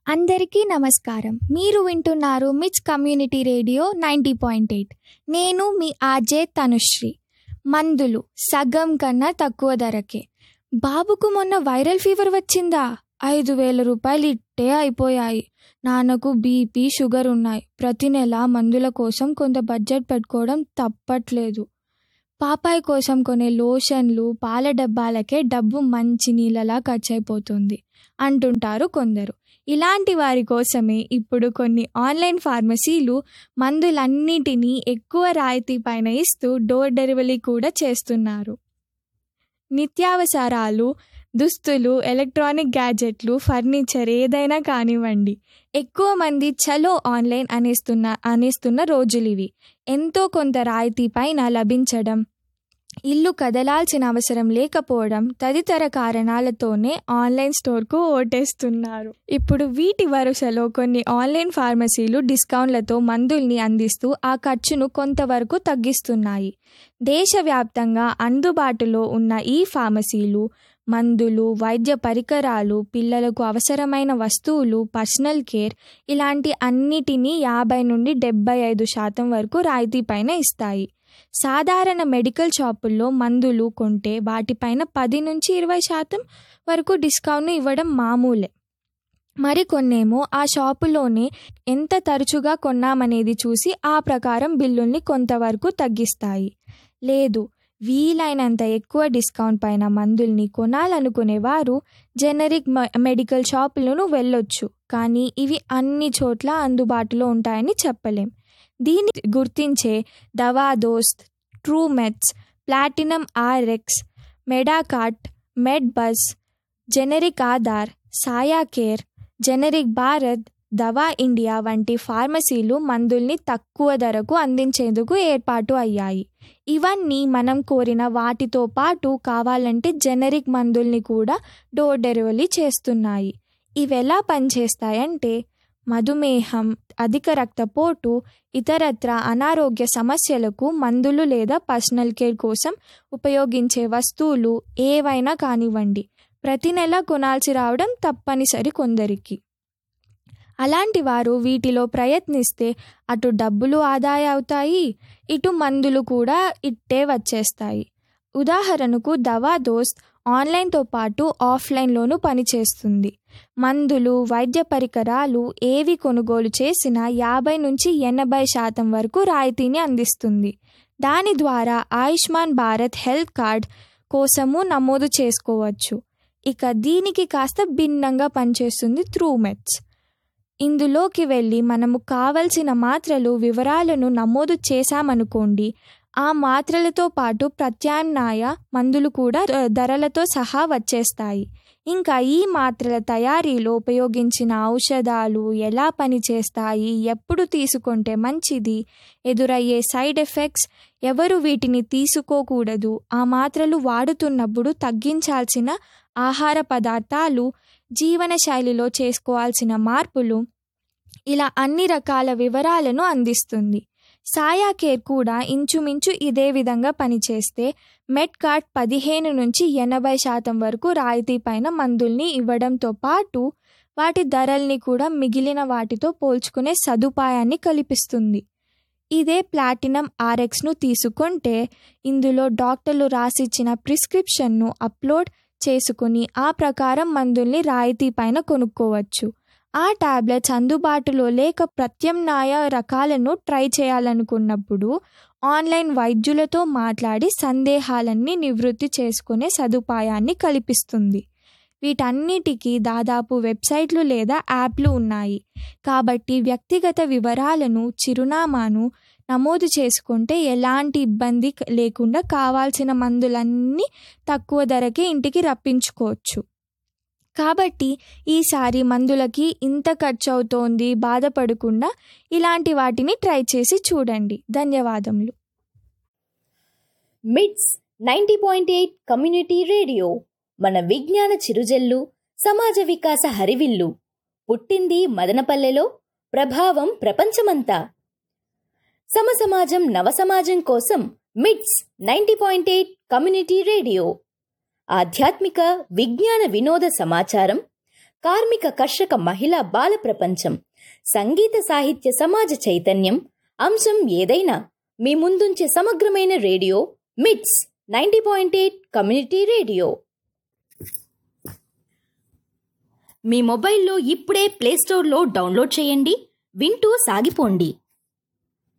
అందరికీ నమస్కారం మీరు వింటున్నారు MITS community radio ninety point eight నేను మీ ఆర్జే తనుశ్రీ మందులు సగం కన్నా తక్కువ ధరకే బాబుకు మొన్న వైరల్ ఫీవర్ వచ్చిందా ఐదు వేల రూపాయలు ఇట్టే అయిపోయాయి నాన్నకు బీపీ షుగర్ ఉన్నాయి ప్రతి నెల మందుల కోసం కొంత బడ్జెట్ పెట్టుకోవడం తప్పట్లేదు పాపాయ్ కోసం కొనే లోషన్లు పాల డబ్బాలకే డబ్బు మంచి నీళ్ళలా ఖర్చు అయిపోతుంది అంటుంటారు కొందరు ఇలాంటి వారి కోసమే ఇప్పుడు కొన్ని ఆన్లైన్ ఫార్మసీలు మందులన్నిటినీ ఎక్కువ రాయితీ పైన ఇస్తూ డోర్ డెలివరీ కూడా చేస్తున్నారు నిత్యావసరాలు దుస్తులు ఎలక్ట్రానిక్ గ్యాజెట్లు ఫర్నిచర్ ఏదైనా కానివ్వండి ఎక్కువ మంది చలో ఆన్లైన్ అనేస్తున్న అనేస్తున్న రోజులు ఇవి ఎంతో కొంత రాయితీ పైన లభించడం ఇల్లు కదలాల్సిన అవసరం లేకపోవడం తదితర కారణాలతోనే ఆన్లైన్ స్టోర్కు ఓటేస్తున్నారు ఇప్పుడు వీటి వరుసలో కొన్ని ఆన్లైన్ ఫార్మసీలు డిస్కౌంట్లతో మందుల్ని అందిస్తూ ఆ ఖర్చును కొంతవరకు తగ్గిస్తున్నాయి దేశవ్యాప్తంగా అందుబాటులో ఉన్న ఈ ఫార్మసీలు మందులు వైద్య పరికరాలు పిల్లలకు అవసరమైన వస్తువులు పర్సనల్ కేర్ ఇలాంటి అన్నిటినీ యాభై నుండి డెబ్బై ఐదు శాతం వరకు రాయితీ పైన ఇస్తాయి సాధారణ మెడికల్ షాపుల్లో మందులు కొంటే వాటిపైన పది నుంచి ఇరవై శాతం వరకు డిస్కౌంట్ ఇవ్వడం మామూలే మరికొన్నేమో ఆ షాపులోనే ఎంత తరచుగా కొన్నామనేది చూసి ఆ ప్రకారం బిల్లుల్ని కొంతవరకు తగ్గిస్తాయి లేదు వీలైనంత ఎక్కువ డిస్కౌంట్ పైన మందుల్ని కొనాలనుకునేవారు జెనరిక్ మెడికల్ షాపులను వెళ్ళొచ్చు కానీ ఇవి అన్ని చోట్ల అందుబాటులో ఉంటాయని చెప్పలేం దీన్ని గుర్తించే Dawa Dost Truemeds platinum Rx Medkart MedPlus generic Aadhaar Saya care generic Bharat Dava India వంటి ఫార్మసీలు మందుల్ని తక్కువ ధరకు అందించేందుకు ఏర్పాటు అయ్యాయి ఇవన్నీ మనం కోరిన వాటితో పాటు కావాలంటే జెనరిక్ మందుల్ని కూడా డోర్ డెలివరీ చేస్తున్నాయి ఇవి ఎలా పనిచేస్తాయంటే మధుమేహం అధిక రక్తపోటు ఇతరత్ర అనారోగ్య సమస్యలకు మందులు లేదా పర్సనల్ కేర్ కోసం ఉపయోగించే వస్తువులు ఏవైనా కానివ్వండి ప్రతి నెల కొనాల్సి రావడం తప్పనిసరి కొందరికి అలాంటి వారు వీటిలో ప్రయత్నిస్తే అటు డబ్బులు ఆదాయ అవుతాయి ఇటు మందులు కూడా ఇట్టే వచ్చేస్తాయి ఉదాహరణకు దవా దోస్త్ ఆన్లైన్తో పాటు ఆఫ్లైన్లోనూ పనిచేస్తుంది మందులు వైద్య పరికరాలు ఏవి కొనుగోలు చేసినా యాభై నుంచి ఎనభై శాతం వరకు రాయితీని అందిస్తుంది దాని ద్వారా ఆయుష్మాన్ భారత్ హెల్త్ కార్డ్ కోసము నమోదు చేసుకోవచ్చు ఇక దీనికి కాస్త భిన్నంగా పనిచేస్తుంది త్రూ మెట్స్ ఇందులోకి వెళ్ళి మనము కావలసిన మాత్రలు వివరాలను నమోదు చేశామనుకోండి ఆ మాత్రలతో పాటు ప్రత్యామ్నాయ మందులు కూడా ధరలతో సహా వచ్చేస్తాయి ఇంకా ఈ మాత్రల తయారీలో ఉపయోగించిన ఔషధాలు ఎలా పనిచేస్తాయి ఎప్పుడు తీసుకుంటే మంచిది ఎదురయ్యే సైడ్ ఎఫెక్ట్స్ ఎవరు వీటిని తీసుకోకూడదు ఆ మాత్రలు వాడుతున్నప్పుడు తగ్గించాల్సిన ఆహార పదార్థాలు జీవనశైలిలో చేసుకోవాల్సిన మార్పులు ఇలా అన్ని రకాల వివరాలను అందిస్తుంది సాయా కేర్ కూడా ఇంచుమించు ఇదే విధంగా పనిచేస్తే మెడ్ కార్డ్ పదిహేను నుంచి ఎనభై శాతం వరకు రాయితీ పైన మందుల్ని ఇవ్వడంతో పాటు వాటి ధరల్ని కూడా మిగిలిన వాటితో పోల్చుకునే సదుపాయాన్ని కల్పిస్తుంది ఇదే ప్లాటినం ఆర్ఎక్స్ను తీసుకుంటే ఇందులో డాక్టర్లు రాసిచ్చిన ప్రిస్క్రిప్షన్ను అప్లోడ్ చేసుకుని ఆ ప్రకారం మందుల్ని రాయితీ పైన కొనుక్కోవచ్చు ఆ టాబ్లెట్స్ అందుబాటులో లేక ప్రత్యామ్నాయ రకాలను ట్రై చేయాలనుకున్నప్పుడు ఆన్లైన్ వైద్యులతో మాట్లాడి సందేహాలన్నీ నివృత్తి చేసుకునే సదుపాయాన్ని కల్పిస్తుంది వీటన్నిటికీ దాదాపు వెబ్సైట్లు లేదా యాప్లు ఉన్నాయి కాబట్టి వ్యక్తిగత వివరాలను చిరునామాను నమోదు చేసుకుంటే ఎలాంటి ఇబ్బంది లేకుండా కావాల్సిన మందులన్నీ తక్కువ ధరకే ఇంటికి రప్పించుకోవచ్చు కాబట్టి ఈసారి మందులకి ఇంత ఖర్చు అవుతోంది బాధపడకుండా ఇలాంటి వాటిని ట్రై చేసి చూడండి ధన్యవాదములు MITS ninety point eight community radio మన విజ్ఞాన చిరుజల్లు సమాజ వికాస హరివిల్లు పుట్టింది మదనపల్లెలో ప్రభావం ప్రపంచమంతా సమసమాజం నవసమాజం కోసం MITS ninety point eight community radio ఆధ్యాత్మిక విజ్ఞాన వినోద సమాచారం కార్మిక కర్షక మహిళా బాల ప్రపంచం సంగీత సాహిత్య సమాజ చైతన్యం అంశం ఏదైనా మీ ముందుంచే సమగ్రమైన radio MITS ninety point eight community radio మీ మొబైల్లో ఇప్పుడే ప్లేస్టోర్లో డౌన్లోడ్ చేయండి వింటూ సాగిపోండి